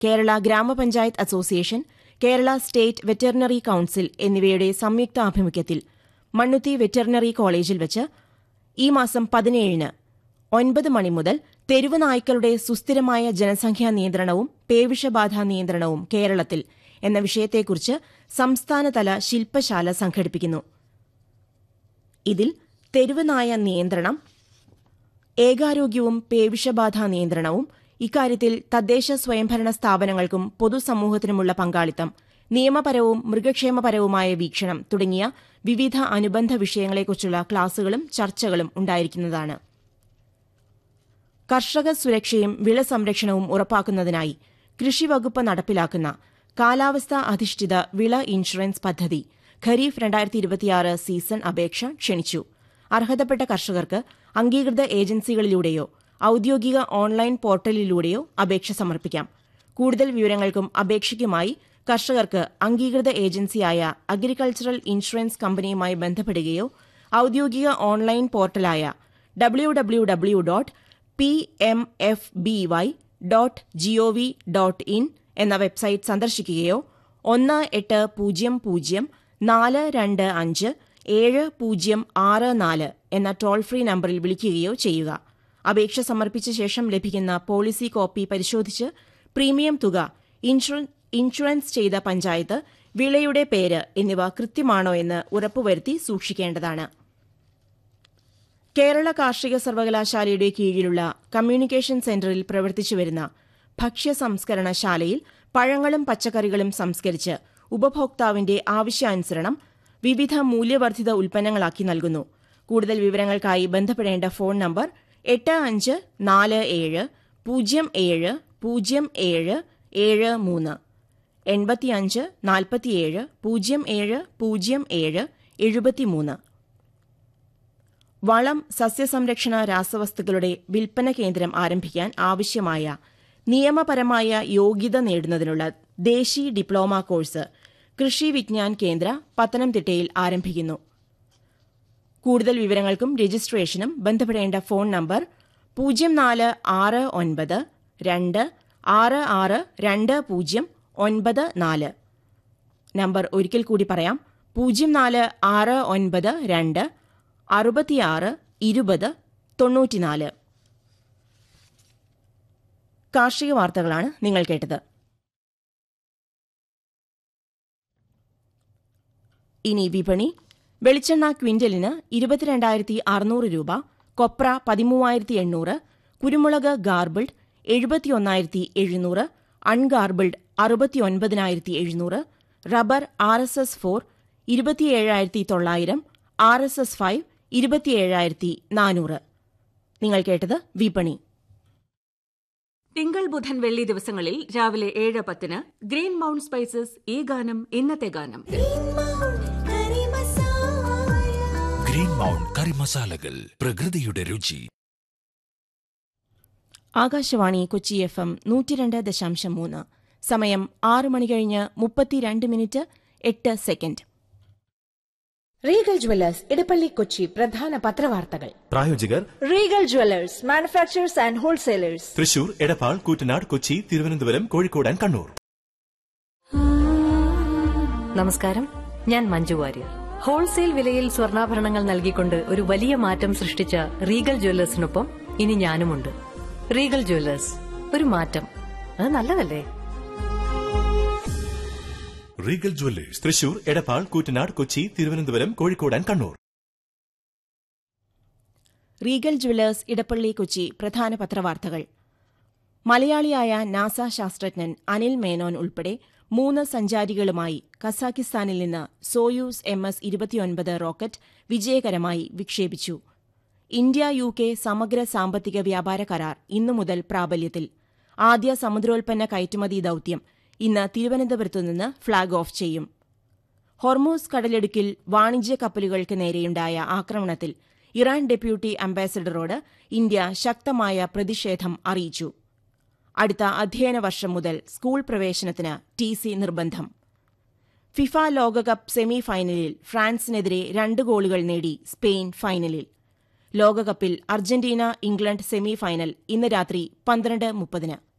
കേരള ഗ്രാമപഞ്ചായത്ത് association Kerala state veterinary council എന്നിവയുടെ സംയുക്ത ആഭിമുഖ്യത്തിൽ മണ്ണുത്തി വെറ്ററിനറി കോളേജിൽ വച്ച് ഈ മാസം പതിനേഴിന് ഒൻപത് മണി മുതൽ തെരുവ് നായ്ക്കളുടെ സുസ്ഥിരമായ ജനസംഖ്യാ നിയന്ത്രണവും പേവിഷബാധ നിയന്ത്രണവും കേരളത്തിൽ എന്ന വിഷയത്തെക്കുറിച്ച് സംസ്ഥാനതല ശില്പശാല സംഘടിപ്പിക്കുന്നു ഇതിൽ തെരുവ് നായ നിയന്ത്രണം ഏകാരോഗ്യവും പേവിഷബാധ നിയന്ത്രണവും ഇക്കാര്യത്തിൽ തദ്ദേശ സ്വയംഭരണ സ്ഥാപനങ്ങൾക്കും പൊതുസമൂഹത്തിനുമുള്ള പങ്കാളിത്തം നിയമപരവും മൃഗക്ഷേമപരവുമായ വീക്ഷണം തുടങ്ങിയ വിവിധ അനുബന്ധ വിഷയങ്ങളെക്കുറിച്ചുള്ള ക്ലാസുകളും ചർച്ചകളും ഉണ്ടായിരിക്കുന്നതാണ് കർഷക സുരക്ഷയും വിള സംരക്ഷണവും ഉറപ്പാക്കുന്നതിനായി കൃഷിവകുപ്പ് നടപ്പിലാക്കുന്ന കാലാവസ്ഥാ അധിഷ്ഠിത വിള ഇൻഷുറൻസ് പദ്ധതി ഖരീഫ് രണ്ടായിരത്തി ഇരുപത്തിയാറ് സീസൺ അപേക്ഷ ക്ഷണിച്ചു അർഹതപ്പെട്ട കർഷകർക്ക് അംഗീകൃത ഏജൻസികളിലൂടെയോ ഔദ്യോഗിക ഓൺലൈൻ പോർട്ടലിലൂടെയോ അപേക്ഷ സമർപ്പിക്കാം കൂടുതൽ വിവരങ്ങൾക്കും അപേക്ഷയ്ക്കുമായി കർഷകർക്ക് അംഗീകൃത ഏജൻസിയായ അഗ്രികൾച്ചറൽ ഇൻഷുറൻസ് കമ്പനിയുമായി ബന്ധപ്പെടുകയോ ഔദ്യോഗിക ഓൺലൈൻ പോർട്ടലായ W W W dot P M F B Y dot gov dot in എന്ന വെബ്സൈറ്റ് സന്ദർശിക്കുകയോ ഒന്ന് എട്ട് പൂജ്യം പൂജ്യം നാല് രണ്ട് അഞ്ച് ഏഴ് പൂജ്യം ആറ് നാല് എന്ന ടോൾ ഫ്രീ നമ്പറിൽ വിളിക്കുകയോ ചെയ്യുക അപേക്ഷ സമർപ്പിച്ച ശേഷം ലഭിക്കുന്ന പോളിസി കോപ്പി പരിശോധിച്ച് പ്രീമിയം തുക ഇൻഷുറൻസ് ചെയ്ത പഞ്ചായത്ത് വിളയുടെ പേര് എന്നിവ കൃത്യമാണോ എന്ന് ഉറപ്പുവരുത്തി സൂക്ഷിക്കേണ്ടതാണ് കേരള കാർഷിക സർവകലാശാലയുടെ കീഴിലുള്ള കമ്മ്യൂണിക്കേഷൻ സെന്ററിൽ പ്രവർത്തിച്ചുവരുന്ന ഭക്ഷ്യ സംസ്കരണശാലയിൽ പഴങ്ങളും പച്ചക്കറികളും സംസ്കരിച്ച് ഉപഭോക്താവിന്റെ ആവശ്യാനുസരണം വിവിധ മൂല്യവർദ്ധിത ഉൽപ്പന്നങ്ങളാക്കി നൽകുന്നു കൂടുതൽ വിവരങ്ങൾക്കായി ബന്ധപ്പെടേണ്ട ഫോൺ നമ്പർ എട്ട് അഞ്ച് നാല് ഏഴ് പൂജ്യം ഏഴ് പൂജ്യം ഏഴ് ഏഴ് മൂന്ന് എൺപത്തിയഞ്ച് നാൽപ്പത്തിയേഴ് പൂജ്യം ഏഴ് പൂജ്യം ഏഴ് എഴുപത്തിമൂന്ന് വളം സസ്യസംരക്ഷണ രാസവസ്തുക്കളുടെ വിൽപ്പന കേന്ദ്രം ആരംഭിക്കാൻ ആവശ്യമായ നിയമപരമായ യോഗ്യത നേടുന്നതിനുള്ള ദേശീയ ഡിപ്ലോമ കോഴ്സ് കൃഷി വിജ്ഞാൻ കേന്ദ്ര പത്തനംതിട്ടയിൽ ആരംഭിക്കുന്നു കൂടുതൽ വിവരങ്ങൾക്കും രജിസ്ട്രേഷനും ബന്ധപ്പെടേണ്ട ഫോൺ നമ്പർ പൂജ്യം നാല് ആറ് ഒൻപത് രണ്ട് ആറ് ആറ് രണ്ട് പൂജ്യം ഒൻപത് നാല് നമ്പർ ഒരിക്കൽ കൂടി പറയാം പൂജ്യം നാല് ആറ് ഒൻപത് രണ്ട് അറുപത്തിയാറ് ഇരുപത് തൊണ്ണൂറ്റിനാല് കാർഷിക വാർത്തകളാണ് നിങ്ങൾ കേട്ടത് ഇനി വിപണി വെളിച്ചെണ്ണ ക്വിന്റലിന് ഇരുപത്തിരണ്ടായിരത്തി അറുന്നൂറ് രൂപ കൊപ്ര പതിമൂവായിരത്തി എണ്ണൂറ് കുരുമുളക് ഗാർബിൾഡ് എഴുപത്തിയൊന്നായിരത്തി എഴുന്നൂറ് അൺഗാർബിൾഡ് അറുപത്തിയൊൻപതിനായിരത്തി എഴുന്നൂറ് rubber R S S four ഇരുപത്തിയേഴായിരത്തി തൊള്ളായിരം ആർ എസ് എസ് ഫൈവ് ഇരുപത്തിയേഴായിരത്തി നാനൂറ് നിങ്ങൾ കേട്ടത് വിപണി തിങ്കൾ ബുധൻ വെള്ളി ദിവസങ്ങളിൽ രാവിലെ ഏഴ് പത്തിന് ഗ്രീൻ മൗണ്ട് സ്പൈസസ് ഈ ഗാനം ഇന്നത്തെ ഗാനം ഗ്രീൻ മൗണ്ട് കറി മസാലകൾ പ്രകൃതിയുടെ രുചി ആകാശവാണി കൊച്ചി എഫ് എം നൂറ്റിരണ്ട് ദശാംശം മൂന്ന് സമയം ആറ് മണി കഴിഞ്ഞ് മുപ്പത്തിരണ്ട് മിനിറ്റ് എട്ട് second Regal jewellers Edappally Kochi പ്രധാന പത്രവാർത്തകൾ പ്രായോജകർ Regal jewellers manufacturers and wholesalers Thrissur Edappal Koottanad Kochi Thiruvananthapuram Kozhikode and Kannur നമസ്കാരം ഞാൻ മഞ്ജു വാര്യർ ഹോൾസെയിൽ വിലയിൽ സ്വർണ്ണാഭരണങ്ങൾ നൽകിക്കൊണ്ട് ഒരു വലിയ മാറ്റം സൃഷ്ടിച്ച റീഗൽ ജ്വല്ലേഴ്സിനൊപ്പം ഇനി ഞാനുമുണ്ട് റീഗൽ ജ്വല്ലേഴ്സ് ഒരു മാറ്റം അത് നല്ലതല്ലേ Regal jewellers Thrissur Edappal Koottanad Kochi Thiruvananthapuram Kozhikode and Kannur Regal jewellers Edappally Kochi പ്രധാന പത്രവാർത്തകൾ മലയാളിയായ നാസ ശാസ്ത്രജ്ഞൻ അനിൽ മേനോൻ ഉൾപ്പെടെ മൂന്ന് സഞ്ചാരികളുമായി കസാക്കിസ്ഥാനിൽ നിന്ന് സോയൂസ് എം എസ് ഇരുപത്തിയൊൻപത് റോക്കറ്റ് വിജയകരമായി വിക്ഷേപിച്ചു ഇന്ത്യ യു കെ സമഗ്ര സാമ്പത്തിക വ്യാപാര കരാർ ഇന്നു മുതൽ പ്രാബല്യത്തിൽ ആദ്യ സമുദ്രോൽപ്പന്ന കയറ്റുമതി ദൌത്യം ഇന്ന് തിരുവനന്തപുരത്തു നിന്ന് ഫ്ളാഗ് ഓഫ് ചെയ്യും ഹൊർമൂസ് കടലിടുക്കിൽ വാണിജ്യ കപ്പലുകൾക്ക് നേരെയുണ്ടായ ആക്രമണത്തിൽ ഇറാൻ ഡെപ്യൂട്ടി അംബാസഡറോട് ഇന്ത്യ ശക്തമായ പ്രതിഷേധം അറിയിച്ചു അടുത്ത അധ്യയന വർഷം മുതൽ സ്കൂൾ പ്രവേശനത്തിന് ടി സി നിർബന്ധം ഫിഫ ലോകകപ്പ് സെമി ഫൈനലിൽ ഫ്രാൻസിനെതിരെ രണ്ട് ഗോളുകൾ നേടി സ്പെയിൻ ഫൈനലിൽ ലോകകപ്പിൽ അർജന്റീന ഇംഗ്ലണ്ട് സെമി ഫൈനൽ ഇന്ന് രാത്രി പന്ത്രണ്ട് മുപ്പതിന്